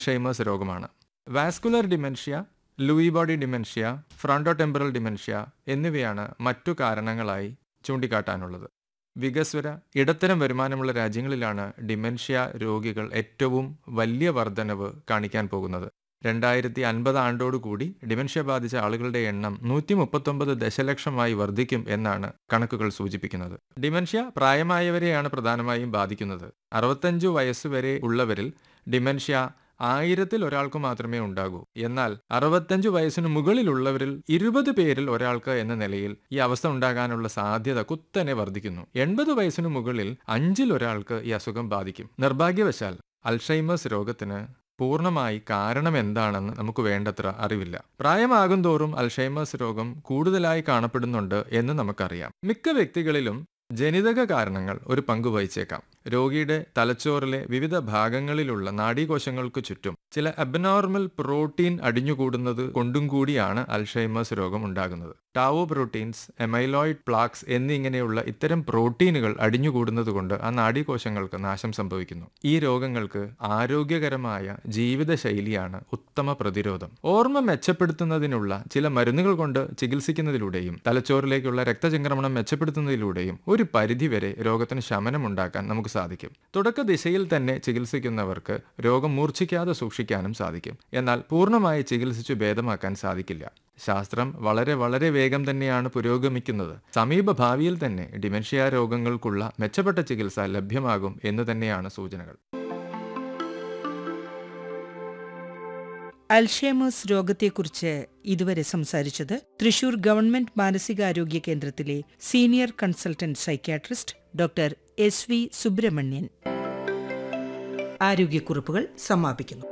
ഷെയ്മേഴ്സ് രോഗമാണ് vascular dementia Lewy body dementia fronto temporal dementia എന്നിവയാണ് മറ്റു കാരണങ്ങളായി ചൂണ്ടിക്കാട്ടാനുള്ളത് വികസ്വര ഇടത്തരം വരുമാനമുള്ള രാജ്യങ്ങളിലാണ് ഡിമെൻഷ്യ രോഗികൾ ഏറ്റവും വലിയ വർധനവ് കാണിക്കാൻ പോകുന്നത് രണ്ടായിരത്തി അൻപത് ആണ്ടോടുകൂടി ഡിമെൻഷ്യ ബാധിച്ച ആളുകളുടെ എണ്ണം നൂറ്റി മുപ്പത്തൊമ്പത് ദശലക്ഷമായി വർദ്ധിക്കും എന്നാണ് കണക്കുകൾ സൂചിപ്പിക്കുന്നത് ഡിമെൻഷ്യ പ്രായമായവരെയാണ് പ്രധാനമായും ബാധിക്കുന്നത് അറുപത്തഞ്ചു വയസ്സുവരെ ഉള്ളവരിൽ ഡിമെൻഷ്യ ആയിരത്തിൽ ഒരാൾക്ക് മാത്രമേ ഉണ്ടാകൂ എന്നാൽ അറുപത്തഞ്ചു വയസ്സിന് മുകളിലുള്ളവരിൽ ഇരുപത് പേരിൽ ഒരാൾക്ക് എന്ന നിലയിൽ ഈ അവസ്ഥ ഉണ്ടാകാനുള്ള സാധ്യത കുത്തനെ വർദ്ധിക്കുന്നു എൺപത് വയസ്സിന് മുകളിൽ അഞ്ചിൽ ഒരാൾക്ക് ഈ അസുഖം ബാധിക്കും നിർഭാഗ്യവശാൽ അൽഷൈമേഴ്സ് രോഗത്തിന് പൂർണ്ണമായി കാരണം എന്താണെന്ന് നമുക്ക് വേണ്ടത്ര അറിവില്ല പ്രായമാകും തോറും അൽഷൈമേഴ്സ് രോഗം കൂടുതലായി കാണപ്പെടുന്നുണ്ട് എന്ന് നമുക്കറിയാം മിക്ക വ്യക്തികളിലും ജനിതക കാരണങ്ങൾ ഒരു പങ്ക് വഹിച്ചേക്കാം രോഗിയുടെ തലച്ചോറിലെ വിവിധ ഭാഗങ്ങളിലുള്ള നാഡീകോശങ്ങൾക്ക് ചുറ്റും ചില അബ്നോർമൽ പ്രോട്ടീൻ അടിഞ്ഞുകൂടുന്നത് കൊണ്ടും കൂടിയാണ് അൽഷൈമേഴ്സ് രോഗം ഉണ്ടാകുന്നത് ടാവോ പ്രോട്ടീൻസ് എമൈലോയിഡ് പ്ലാക്സ് എന്നിങ്ങനെയുള്ള ഇത്തരം പ്രോട്ടീനുകൾ അടിഞ്ഞുകൂടുന്നത് കൊണ്ട് ആ നാഡീകോശങ്ങൾക്ക് നാശം സംഭവിക്കുന്നു ഈ രോഗങ്ങൾക്ക് ആരോഗ്യകരമായ ജീവിതശൈലിയാണ് ഉത്തമ പ്രതിരോധം ഓർമ്മ മെച്ചപ്പെടുത്തുന്നതിനുള്ള ചില മരുന്നുകൾ കൊണ്ട് ചികിത്സിക്കുന്നതിലൂടെയും തലച്ചോറിലേക്കുള്ള രക്തചംക്രമണം മെച്ചപ്പെടുത്തുന്നതിലൂടെയും ഒരു പരിധിവരെ രോഗത്തിന് ശമനമുണ്ടാക്കാൻ നമുക്ക് സാധിക്കും തുടക്ക ദിശയിൽ തന്നെ ചികിത്സിക്കുന്നവർക്ക് രോഗം മൂർച്ഛിക്കാതെ സൂക്ഷിക്കാനും സാധിക്കും എന്നാൽ പൂർണ്ണമായി ചികിത്സിച്ചു ഭേദമാക്കാൻ സാധിക്കില്ല ശാസ്ത്രം വളരെ വളരെ വേഗം തന്നെയാണ് പുരോഗമിക്കുന്നത് സമീപ ഭാവിയിൽ തന്നെ ഡിമെൻഷ്യ രോഗങ്ങൾക്കുള്ള മെച്ചപ്പെട്ട ചികിത്സ ലഭ്യമാകും എന്ന് തന്നെയാണ് സൂചനകൾ അൽഷേമേഴ്സ് രോഗത്തെക്കുറിച്ച് ഇതുവരെ സംസാരിച്ചത് തൃശൂർ ഗവൺമെന്റ് മാനസികാരോഗ്യ കേന്ദ്രത്തിലെ senior consultant psychiatrist doctor S V Subramanian ആരോഗ്യക്കുറിപ്പുകൾ സമാപിക്കുന്നു